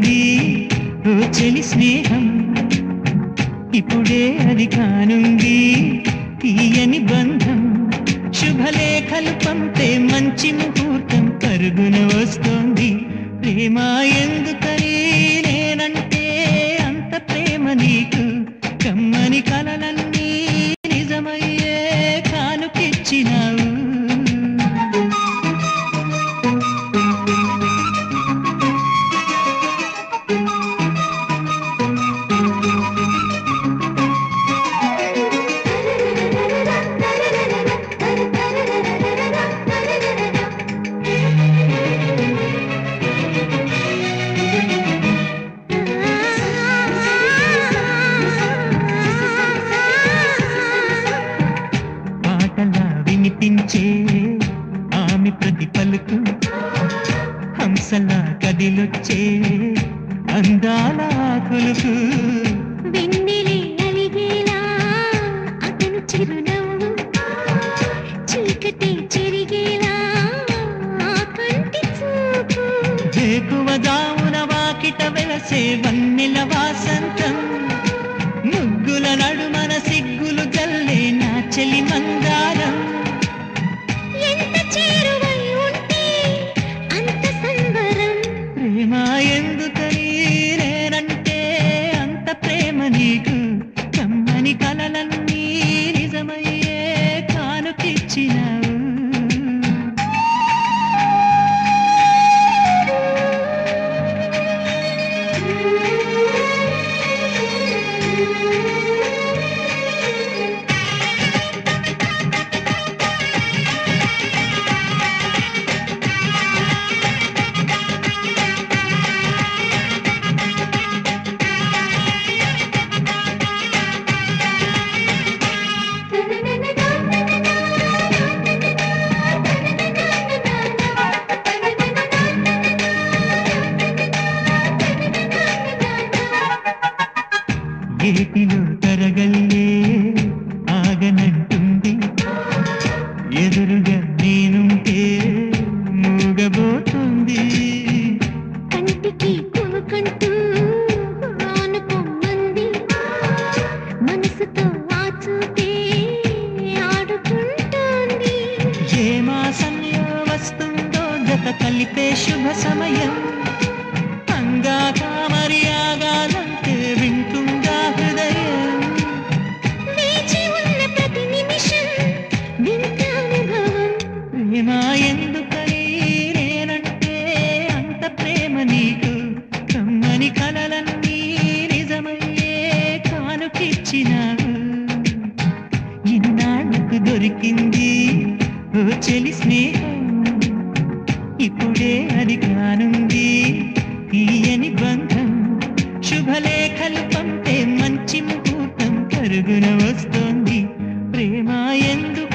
దొరికింది ఓ చెలి స్నేహం ఇప్పుడే అది కానుంది తీయని బంధం శుభలేఖలు పంపే మంచి ముహూర్తం పరుగున వస్తోంది ప్రేమ ఎందుకని నేనంటే అంత ప్రేమ నీకు కమ్మని కలలన్నీ నిజమయ్యే కానుకిచ్చినావు పాటలా వినిపించే ఆమె ప్రతి పలుకు హంసలా కదిలొచ్చే అందాల ఆకులకు వెన్నెలే అలిగేలా అతను చిరునవ్వు చీకటి చెరిగేలా ఆ కంటి చూపు వేకువ జామున వాకిట వెలసే వన్నెల వాసంతం ముగ్గుల నడుమన సిగ్గులు జల్లే నా చెలి మందారం ఎంత చేరువై ఉంటే అంత సంబరం ప్రేమ ఎందుకని నేనంటే అంత ప్రేమ నీకు కమ్మని కలలన్నీ నిజమయ్యే కానుకిచ్చినావు గేటిలో తరగల్లే ఆగనంటుంది ఎదురుగా నేనుంటే మూగబోతుంది కంటికి కొనుకంటూ ఆనుకోమంది మనసుతో ఆ చూపే ఆడుకుంటోంది ఏ మాసంలో వస్తుందో జత కలిపే శుభ సమయం అంగాక మరి ఆగాలంటే వింటుందా హృదయం వేచి ఉన్న ప్రతి నిమిషం వింత అనుభవం ప్రేమ ఎందుకని నేనంటే అంత ప్రేమ నీకు కమ్మని కలలన్నీ నిజమయ్యే కానుకిచ్చినావు ఇన్నాళ్ళకు దొరికింది ఓ చెలి స్నేహం ఇప్పుడే అది కానుంది తీయని బంధం శుభలేఖలు పంపే మంచి ముహూర్తం కరుగున వస్తోంది ప్రేమ ఎందుకు